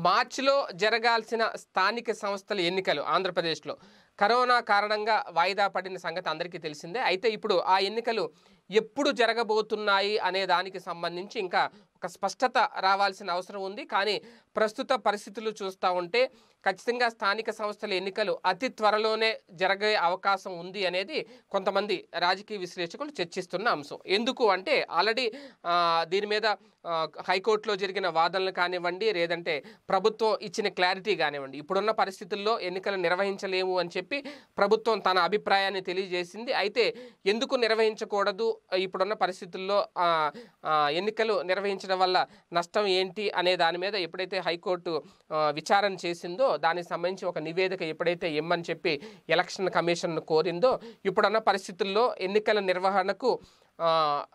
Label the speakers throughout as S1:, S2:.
S1: మార్చిలో జరగాల్సిన స్థానిక సంస్థల ఎన్నికలు ఆంధ్రప్రదేశ్లో కరోనా కారణంగా వాయిదా పడిన సంగతి అందరికీ తెలిసిందే అయితే ఇప్పుడు ఆ ఎన్నికలు ఎప్పుడు జరగబోతున్నాయి అనే దానికి సంబంధించి ఇంకా ఒక స్పష్టత రావాల్సిన అవసరం ఉంది కానీ ప్రస్తుత పరిస్థితులు చూస్తూ ఉంటే ఖచ్చితంగా స్థానిక సంస్థల ఎన్నికలు అతి త్వరలోనే జరగే అవకాశం ఉంది అనేది కొంతమంది రాజకీయ విశ్లేషకులు చర్చిస్తున్న అంశం ఎందుకు అంటే ఆల్రెడీ దీని మీద ఆ, హైకోర్టులో జరిగిన వాదనలు కానివ్వండి లేదంటే ప్రభుత్వం ఇచ్చిన క్లారిటీ కానివ్వండి ఇప్పుడున్న పరిస్థితుల్లో ఎన్నికలు నిర్వహించలేము అని చెప్పి ప్రభుత్వం తన అభిప్రాయాన్ని తెలియజేసింది అయితే ఎందుకు నిర్వహించకూడదు ఇప్పుడున్న పరిస్థితుల్లో ఆ, ఆ, ఎన్నికలు నిర్వహించడం వల్ల నష్టం ఏంటి అనే దాని మీద ఎప్పుడైతే హైకోర్టు ఆ, విచారణ చేసిందో దానికి సంబంధించి ఒక నివేదిక ఎప్పుడైతే ఇమ్మని చెప్పి ఎలక్షన్ కమిషన్ కోరిందో ఇప్పుడున్న పరిస్థితుల్లో ఎన్నికల నిర్వహణకు ఆ,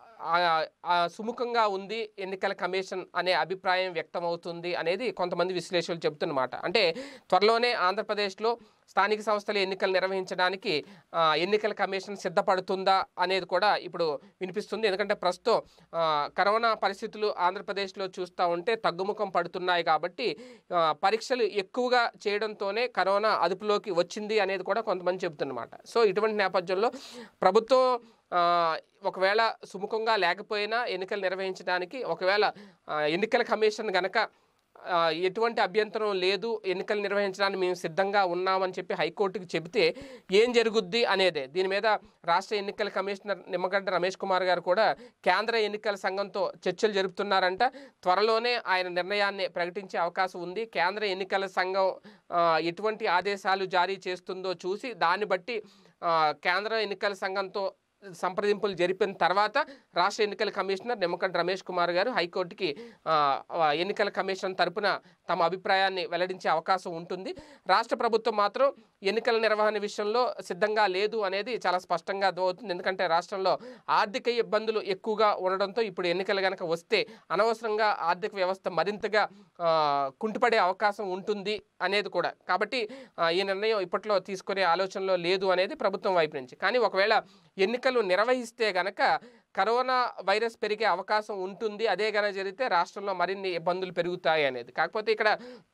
S1: ఆ- ఆ సుముఖంగా ఉంది ఎన్నికల కమిషన్ అనే అభిప్రాయం వ్యక్తమవుతుంది అనేది కొంతమంది విశ్లేషకులు చెబుతున్నమాట అంటే త్వరలోనే ఆంధ్రప్రదేశ్లో స్థానిక సంస్థల ఎన్నికలు నిర్వహించడానికి ఆ, ఎన్నికల కమిషన్ సిద్ధపడుతుందా అనేది కూడా ఇప్పుడు వినిపిస్తుంది ఎందుకంటే ప్రస్తుతం ఆ, కరోనా పరిస్థితులు ఆంధ్రప్రదేశ్లో చూస్తూ ఉంటే తగ్గుముఖం పడుతున్నాయి కాబట్టి ఆ, పరీక్షలు ఎక్కువగా చేయడంతోనే కరోనా అదుపులోకి వచ్చింది అనేది కూడా కొంతమంది చెబుతున్నమాట సో ఇటువంటి నేపథ్యంలో ప్రభుత్వం ఆ, ఒకవేళ సుముఖంగా లేకపోయినా ఎన్నికలు నిర్వహించడానికి ఒకవేళ ఆ, ఎన్నికల కమిషన్ గనక ఆ, ఎటువంటి అభ్యంతరం లేదు ఎన్నికలు నిర్వహించడానికి మేము సిద్ధంగా ఉన్నామని చెప్పి హైకోర్టుకి చెబితే ఏం జరుగుద్ది అనేదే దీని మీద రాష్ట్ర ఎన్నికల కమిషనర్ నిమ్మగడ్డ రమేష్ కుమార్ గారు కూడా కేంద్ర ఎన్నికల సంఘంతో చర్చలు జరుపుతున్నారంట త్వరలోనే ఆయన నిర్ణయాన్ని ప్రకటించే అవకాశం ఉంది కేంద్ర ఎన్నికల సంఘం ఆ, ఎటువంటి ఆదేశాలు జారీ చేస్తుందో చూసి దాన్ని బట్టి ఆ, కేంద్ర ఎన్నికల సంఘంతో సంప్రదింపులు జరిపిన తర్వాత రాష్ట్ర ఎన్నికల కమిషనర్ నిమ్మగడ్డ రమేష్ కుమార్ గారు హైకోర్టుకి ఆ, ఆ, ఎన్నికల కమిషన్ తరపున తమ అభిప్రాయాన్ని వెల్లడించే అవకాశం ఉంటుంది రాష్ట్ర ప్రభుత్వం మాత్రం ఎన్నికల నిర్వహణ విషయంలో సిద్ధంగా లేదు అనేది చాలా స్పష్టంగా అర్థమవుతుంది ఎందుకంటే రాష్ట్రంలో ఆర్థిక ఇబ్బందులు ఎక్కువగా ఉండడంతో ఇప్పుడు ఎన్నికలు కనుక వస్తే అనవసరంగా ఆర్థిక వ్యవస్థ మరింతగా ఆ, కుంటుపడే అవకాశం ఉంటుంది అనేది కూడా కాబట్టి ఆ, ఈ నిర్ణయం ఇప్పట్లో తీసుకునే ఆలోచనలో లేదు అనేది ప్రభుత్వం వైపు నుంచి కానీ ఒకవేళ ఎన్నికలు నిర్వహిస్తే గనక కరోనా వైరస్ పెరిగే అవకాశం ఉంటుంది అదే కనుక జరిగితే రాష్ట్రంలో మరిన్ని ఇబ్బందులు పెరుగుతాయి అనేది కాకపోతే ఇక్కడ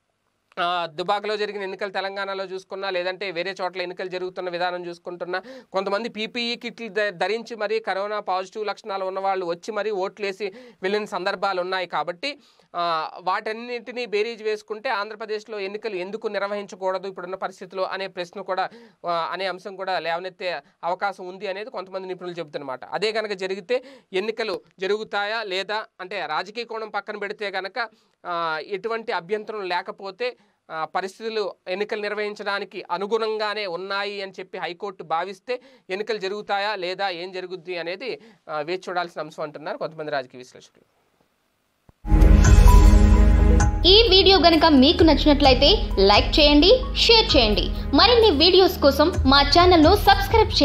S1: ఆ, దుబాకలో జరిగిన ఎన్నికలు తెలంగాణలో చూసుకున్నా లేదంటే వేరే చోట్ల ఎన్నికలు జరుగుతున్న విధానం చూసుకుంటున్నా కొంతమంది పీపీఈ కిట్లు ధ- ధరించి మరీ కరోనా పాజిటివ్ లక్షణాలు ఉన్న వాళ్ళు వచ్చి మరీ ఓట్లేసి వెళ్ళిన సందర్భాలు ఉన్నాయి కాబట్టి ఆ, వాటన్నింటినీ బేరీజ్ వేసుకుంటే ఆంధ్రప్రదేశ్లో ఎన్నికలు ఎందుకు నిర్వహించకూడదు ఇప్పుడున్న పరిస్థితిలో అనే ప్రశ్న కూడా ఆ, అనే అంశం కూడా లేవనెత్తే అవకాశం ఉంది అనేది కొంతమంది నిపుణులు చెబుతున్నమాట అదే కనుక జరిగితే ఎన్నికలు జరుగుతాయా లేదా అంటే రాజకీయ కోణం పక్కన పెడితే కనుక ఆ, ఎటువంటి అభ్యంతరం లేకపోతే ఆ, పరిస్థితులు ఎన్నికలు నిర్వహించడానికి అనుగుణంగానే ఉన్నాయి అని చెప్పి హైకోర్టు భావిస్తే ఎన్నికలు జరుగుతాయా లేదా ఏం జరుగుద్ది అనేది ఆ, వేచి చూడాల్సిన అంశం అంటున్నారు కొంతమంది రాజకీయ విశ్లేషకులు
S2: ఈ వీడియో గనుక మీకు నచ్చినట్లయితే లైక్ చేయండి షేర్ చేయండి మరిన్ని వీడియోస్ కోసం మా ఛానల్ను సబ్స్క్రైబ్ చేయండి